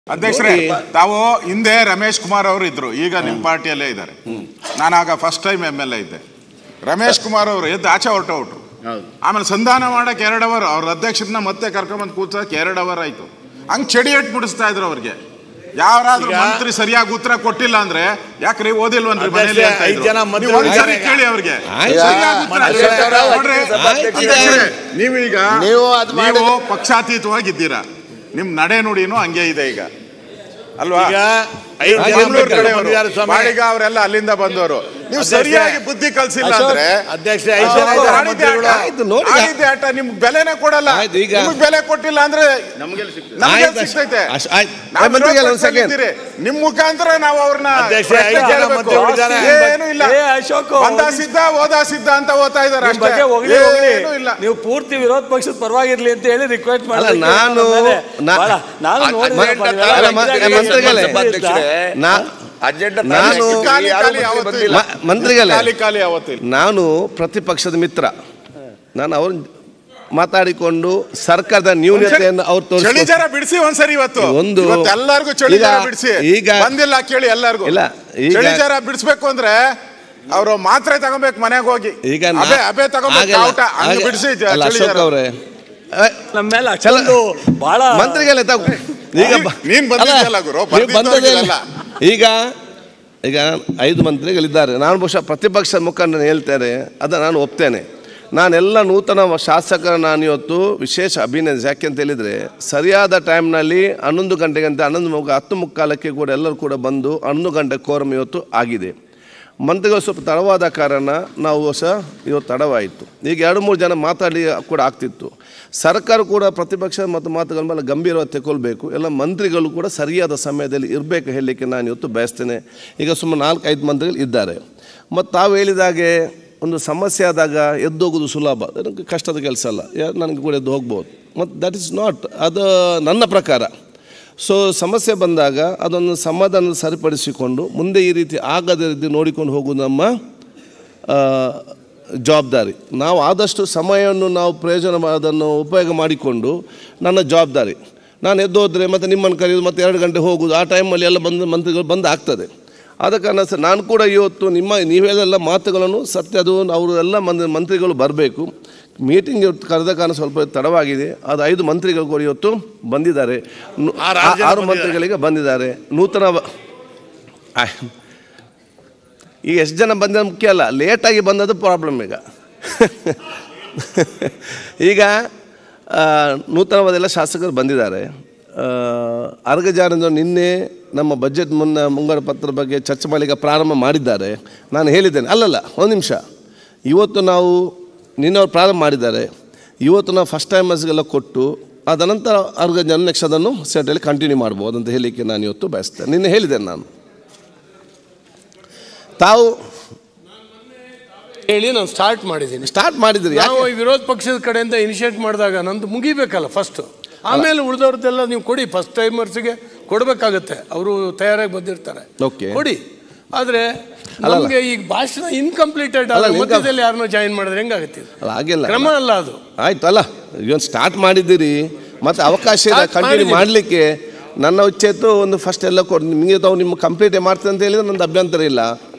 ಅಧ್ಯಕ್ಷರೇ ತಾವು ಹಿಂದೆ ರಮೇಶ್ ಕುಮಾರ್ ಅವರು ಇದ್ರು ಈಗ ನಿಮ್ಮ ಪಾರ್ಟಿಯಲ್ಲೇ ಇದ್ದಾರೆ ನಾನು ಆಗ first time M L A ಇದ್ದೆ ರಮೇಶ್ ಕುಮಾರ್ ಅವರು ಎದ್ದು ಆಚೆ ಹೊರಟೋಗ್ರು ಹೌದು ಆಮೇಲೆ ಸಂಧಾನ ಮಾಡಕ್ಕೆ ಎರಡು ಅವರ್ ಅವ್ರ ಅಧ್ಯಕ್ಷರನ್ನ ಮತ್ತೆ ಕರ್ಕೊಂಬಂದು ಕೂರ್ಸಕ್ಕೆ ಎರಡು ಅವರ್ ಆಯ್ತು ಹಂಗ್ ಚಡಿ ಎಟ್ ಬಿಡಿಸ್ತಾ ಇದ್ರು ಅವ್ರಿಗೆ ಯಾರಾದ್ರೂ ಈಗ- ಮಂತ್ರಿ ಸರಿಯಾಗಿ ಉತ್ತರ ಕೊಟ್ಟಿಲ್ಲ ಅಂದ್ರೆ ಯಾಕ್ರಿ ಓದಿಲ್ವನ್ರಿ ಅಧ್ಯಕ್ಷರೇ, ಮನೇಲಿ ಅಂತ ಐದ್ ಇದ್ರು. ಜನ ನೀವು ಮಂತ್ರಿ ಒಂದ್ಸರಿ ಇದ್ದಾರೆ. ಕೇಳಿ ಅವ್ರಿಗೆ ಆಯ್ತು. ಸರಿಯಾಗಿ ಉತ್ತರ ಮಂತ್ರಿ ನೋಡ್ರಿ, ಸಭಾಧ್ಯಕ್ಷರೇ, ಅಧ್ಯಕ್ಷರೇ, ನೀವೀಗ ನೀವು ಅದ್ ನೀವು ಮಾಡಿದ್ರೆ- ಪಕ್ಷಾತೀತವಾಗಿದ್ದೀರಾ ನಿಮ್ ನಡೆ ನುಡಿನೂ ಹಂಗೆ ಇದೆ ಈಗ ಅಲ್ವಾ ಈಗ ಐದು ಜನ ಬೆಂಗಳೂರು ಮಂತ್ರಿಗಳು ಕಡೆಯವರು ಬಂದಿದ್ದಾರೆ ಸ್ವಾಮಿ. ಬಾಳಿಗ ಅವರೆಲ್ಲ ಅಲ್ಲಿಂದ ಬಂದವರು ನೀವು ಅಧ್ಯಕ್ಷರೇ, ಸರಿಯಾಗಿ ಬುದ್ಧಿ ಕಲ್ಸಿಲ್ಲ ಅಂದ್ರೆ ಅಧ್ಯಕ್ಷ ಐದು ಜನ ಅವ್ರು ಇದ್ದಾರೆ ಆಡಿದ್ದೆ ಮಂತ್ರಿಗಳು. ಆಟ. ಆಯ್ತು, ನೋಡಿ. ಆಡಿದ್ದೆ ಆಟ ನಿಮ್ಗೆ ಬೆಲೆನೇ ಕೊಡಲ್ಲ ಆಯ್ತು, ಈಗ- ನಿಮ್ಗೆ ಬೆಲೆ ಕೊಟ್ಟಿಲ್ಲ ಅಂದ್ರೆ ನಮ್ಗೆ ಆಯ್ತು, ಸಿಗ್ತೈತೆ ಅಷ್ಟ್- ಆಯ್ತು. ನಾವು ಮಂತ್ರಿಗಳು ವಿರೋಧ ಒಂದು second. ಪಕ್ಷದಲ್ಲಿದ್ದೀರಿ. ನಿಮ್ ಮುಖಾಂತರ ನಾವು ಅವ್ರನ್ನ ಅಧ್ಯಕ್ಷ, ಪ್ರಶ್ನೆ ಐದು ಜನ ಕೇಳ್ಬೇಕು. ಮಂತ್ರಿಗಳಿದ್ದಾರೆ. ಏನೂ ಇಲ್ಲ ಏ ಅಶೋಕ್ ಬಂದ ಸಿದ್ಧ ಓದ ಸಿದ್ಧ ಅಂತ ಓದ್ತಾ ಇದಾರೆ ನಿಮ್ ಬಗ್ಗೆ ಹೊಗಳಿ ಹೊಗಳಿ ಏನೂ ಇಲ್ಲ ನೀವು ಪೂರ್ತಿ ವಿರೋಧ ಪಕ್ಷದ ಪರವಾಗಿರ್ಲಿ ಅಂತ ಹೇಳಿ ರಿಕ್ವೆಸ್ಟ್ ಅಲ್ಲ, ಮಾಡಿ ನಾನು- ನಾ- ನಾನು ಅ- ನೋಡಿದ್ನಪ್ಪ, ಅ- ನೀವೆಲ್ಲ ಅಲ್ಲ, ಮ- ಇದ್ದಾಗ ಮಂತ್ರಿಗಳೇ, ಸಭಾಧ್ಯಕ್ಷರೇ, ನಾ ಅಜೆಂಡಾ ನಾನು- ಖಾಲಿ ಖಾಲಿ ಯಾವತ್ತೂ ಇಲ್ಲ. ಮ- ಮಂತ್ರಿಗಳೇ ಖಾಲಿ ಖಾಲಿ ಯಾವತ್ತಿಲ್ಲ ನಾನು ಪ್ರತಿಪಕ್ಷದ ಮಿತ್ರ ನಾನು ಅವ್ರ ಮಾತಾಡಿಕೊಂಡು ಸರ್ಕಾರದ ನ್ಯೂನತೆಯನ್ನು ಅವ್ರು ಚಳಿ ತೋರಿಸ್ಕೊಂಡು ಜರ ಬಿಡಿಸಿ ಒಂದ್ಸರಿ ಇವತ್ತು ಒಂದು- ಇವತ್ತು ಎಲ್ಲಾರ್ಗು ಚಳಿ ಈಗ- ಜರ ಬಿಡಿಸಿ ಈಗ- ಬಂದಿಲ್ಲ ಕೇಳಿ ಎಲ್ಲಾರ್ಗು ಇಲ್ಲ, ಈಗ- ಚಳಿ ಜರ ಬಿಡಿಸ್ಬೇಕು ಅಂದ್ರೆ ಅವರು ಮಾತ್ರೆ ತಗೋಬೇಕು ಮನೆಗೆ ಹೋಗಿ ಈಗ ನಾ- ಅಬೆ ಅಬೆ ತಗೋಬೇಕು ಆಗಲ್ಲ, ಔಟ ಹಂಗೆ ಆಗ- ಬಿಡಿಸಿ ಚ- ಅಲ್ಲ, ಚಳಿ ಅಶೋಕ್ ಜರ. ಅವರೇ ನಮ್ಮ ಮೇಲೆ ಅಷ್ಟೊಂದು ಬಹಳ ಮಂತ್ರಿಗಳೇ ತಾವು ಈಗ ಬ- ನೀನ್ ಬಂದಿದ್ಯಲ್ಲ ಅಲ್ಲ, ಗುರು, ನೀವು ಬಂದಿದ್ದು ಬಂದದ್ದೇ ಇಲ್ಲ. ಈಗ ಈಗ ಐದು ಮಂತ್ರಿಗಳಿದ್ದಾರೆ ನಾನು ಬಹುಶಃ ಪ್ರತಿಪಕ್ಷ ಮುಖಂಡನ ಹೇಳ್ತೇನೆ ಅದನ್ನು ನಾನು ಒಪ್ತೇನೆ ನಾನೆಲ್ಲ ನೂತನ ಶಾಸಕರ ನಾನು ಇವತ್ತು ವಿಶೇಷ ಅಭಿನಂದಿಸಿ ಯಾಕೆ ಅಂತ ಹೇಳಿದರೆ ಸರಿಯಾದ ಟೈಮ್ನಲ್ಲಿ ಹನ್ನೊಂದು ಗಂಟೆಗಂತ ಹನ್ನೊಂದು ಮುಖ ಹತ್ತು ಮುಕ್ಕಾಲಕ್ಕೆ ಕೂಡ ಎಲ್ಲರೂ ಕೂಡ ಬಂದು ಹನ್ನೊಂದು ಗಂಟೆ ಕೋರಮ್ ಇವತ್ತು ಆಗಿದೆ ಮಂತ್ರಿಗಳು ಸ್ವಲ್ಪ ತಡವಾದ ಕಾರಣ ನಾವು ಸಹ ಇವತ್ತು ತಡವಾಯಿತು ಈಗ ಎರಡು ಮೂರು ಜನ ಮಾತಾಡಿ ಕೂಡ ಆಗ್ತಿತ್ತು ಸರ್ಕಾರ ಕೂಡ ಪ್ರತಿಪಕ್ಷ ಮತ್ತು ಮಾತುಗಳ ಮೇಲೆ ಗಂಭೀರವಾಗಿ ತಗೊಳ್ಬೇಕು ಎಲ್ಲ ಮಂತ್ರಿಗಳು ಕೂಡ ಸರಿಯಾದ ಸಮಯದಲ್ಲಿ ಇರಬೇಕು ಹೇಳಲಿಕ್ಕೆ ನಾನು ಇವತ್ತು ಬಯಸ್ತೇನೆ ಈಗ ಸುಮಾರು ನಾಲ್ಕು ಐದು ಮಂತ್ರಿಗಳು ಇದ್ದಾರೆ ಮತ್ತು ತಾವು ಹೇಳಿದಾಗೆ ಒಂದು ಸಮಸ್ಯೆ ಆದಾಗ ಎದ್ದೋಗೋದು ಸುಲಭ ನನಗೆ ಕಷ್ಟದ ಕೆಲಸ ಅಲ್ಲ ಯಾರು ನನಗೆ ಕೂಡ ಎದ್ದು ಹೋಗ್ಬೋದು ಮತ್ತು ದಟ್ ಇಸ್ ನಾಟ್ ಅದು ನನ್ನ ಪ್ರಕಾರ ಸೊ ಸಮಸ್ಯೆ ಬಂದಾಗ ಅದನ್ನು ಸಮಾಧಾನ ಸರಿಪಡಿಸಿಕೊಂಡು ಮುಂದೆ ಈ ರೀತಿ ಆಗದ ರೀತಿ ನೋಡಿಕೊಂಡು ಹೋಗುವುದು ನಮ್ಮ ಆ, ಜವಾಬ್ದಾರಿ ನಾವು ಆದಷ್ಟು ಸಮಯವನ್ನು ನಾವು ಪ್ರಯೋಜನ ಮಾ- ಅದನ್ನು ಉಪಯೋಗ ಮಾಡಿಕೊಂಡು ನನ್ನ ಜವಾಬ್ದಾರಿ ನಾನು ಎದ್ದು ಹೋದರೆ ಮತ್ತು ನಿಮ್ಮನ್ನು ಕರೆಯೋದು ಮತ್ತು ಎರಡು ಗಂಟೆ ಹೋಗೋದು ಆ ಟೈಮಲ್ಲಿ ಎಲ್ಲ ಬಂದು ಮಂತ್ರಿಗಳು ಬಂದು ಆಗ್ತದೆ ಆದ ಕಾರಣ ಸರ್ ನಾನು ಕೂಡ ಇವತ್ತು ನಿಮ್ಮ ನೀವೆಲ್ಲ ಮಾತುಗಳನ್ನು ಸತ್ಯ ಅದು ಅವರು ಎಲ್ಲ ಮಂದಿ ಮಂತ್ರಿಗಳು ಬರಬೇಕು ಮೀಟಿಂಗ್ ಇವತ್ತು ಕರೆದ ಕಾರಣ ಸ್ವಲ್ಪ ತಡವಾಗಿದೆ ಅದು ಐದು ಮಂತ್ರಿಗಳು ಕೂಡ ಇವತ್ತು ಬಂದಿದ್ದಾರೆ ನು- ಆರು- ಆರು ಜನ ಆರು ಮಂತ್ರಿಗಳಿಗೆ ಬಂದಿದ್ದಾರೆ ನೂತನ ವ- ಆಯ್. ಈಗ ಎಷ್ಟು ಜನ ಬಂದ ಮುಖ್ಯ ಅಲ್ಲ ಲೇಟಾಗಿ ಬಂದದ್ದು ಪ್ರಾಬ್ಲಮ್ ಈಗ ಈಗ ಆ, ನೂತನವಾದೆಲ್ಲ ಶಾಸಕರು ಬಂದಿದ್ದಾರೆ ಆ, ಅರ್ಗಜಾನಂದ ನಿನ್ನೆ ನಮ್ಮ ಬಜೆಟ್ ಮುನ್ನ ಮುಂಗಡ ಪತ್ರ ಬಗ್ಗೆ ಚರ್ಚೆ ಮಾಡಲಿಕ್ಕೆ ಪ್ರಾರಂಭ ಮಾಡಿದ್ದಾರೆ ನಾನು ಹೇಳಿದ್ದೇನೆ ಅಲ್ಲಲ್ಲ ಒಂದು ನಿಮಿಷ ಇವತ್ತು ನಾವು ನಿನ್ನೆ ಅವ್ರು ಪ್ರಾರಂಭ ಮಾಡಿದ್ದಾರೆ ಇವತ್ತು ನಾವು ಫಸ್ಟ್ ಟೈಮರ್ಸ್ಗೆಲ್ಲ ಕೊಟ್ಟು ಅದ ನಂತರ ಅರ್ಗಜಾನ ನೆಕ್ಸ್ಟ್ ಅದನ್ನು ಸೆಟಲ್ಲಿ ಕಂಟಿನ್ಯೂ ಮಾಡ್ಬೋದು ಅಂತ ಹೇಳಲಿಕ್ಕೆ ನಾನು ಇವತ್ತು ಬಯಸ್ತೇನೆ ನಿನ್ನೆ ಹೇಳಿದ್ದೇನೆ ನಾನು ತಾವು ಹೇಳಿ ನಾನು ಸ್ಟಾರ್ಟ್ ಮಾಡಿದ್ದೀನಿ ಸ್ಟಾರ್ಟ್ ಮಾಡಿದ್ರಿ ನಾವು ಯಾಕೆ ಈ ವಿರೋಧ ಪಕ್ಷದ ಕಡೆಯಿಂದ ಇನಿಷಿಯೇಟ್ ಮಾಡಿದಾಗ ನಂದು ಮುಗಿಬೇಕಲ್ಲ ಫಸ್ಟ್ ಆಮೇಲೆ ಉಳಿದವ್ರದ್ದೆಲ್ಲ ನೀವು ಕೊಡಿ ಫಸ್ಟ್ ಟೈಮರ್ಸ್ಗೆ ಕೊಡಬೇಕಾಗತ್ತೆ ಅವರು ತಯಾರಾಗಿ ಬಂದಿರ್ತಾರೆ Okay. ಕೊಡಿ ಆದ್ರೆ ಅಲ್ಲ. ನಮಗೆ ಈಗ ಭಾಷಣ ಇನ್ಕಂಪ್ಲೀಟೆಡ್ ಅಲ್ಲ, ಆದ್ರೆ incom- ಮಧ್ಯದಲ್ಲಿ ಯಾರನ್ನೋ ಜಾಯಿನ್ ಮಾಡಿದ್ರೆ ಹೆಂಗಾಗುತ್ತೆ ಇದು? ಅಲ್ಲ ಹಾಗೆಲ್ಲ ಕ್ರಮ ಅಲ್ಲ ಅದು ಆಯ್ತು ಅಲ್ಲ ಇವನ್ ಸ್ಟಾರ್ಟ್ ಮಾಡಿದ್ದೀರಿ ಮತ್ತು ಅವಕಾಶ ಇದೆ Start ಕಂಟಿನ್ಯೂ ಮಾಡಿದ್ದೀರಿ. ಮಾಡಲಿಕ್ಕೆ ನನ್ನ ಇಚ್ಛೆ ಇತ್ತು ಒಂದು ಫಸ್ಟ್ ಎಲ್ಲ ಕೊಡಿ ನಿಮಗೆ ತಾವು ನಿಮ್ಮ ಕಂಪ್ಲೀಟ್ ಮಾಡ್ತೀನಿ ಅಂತ ಹೇಳಿದ್ರೆ ನಂದು ಅಭ್ಯಂತರ ಇಲ್ಲ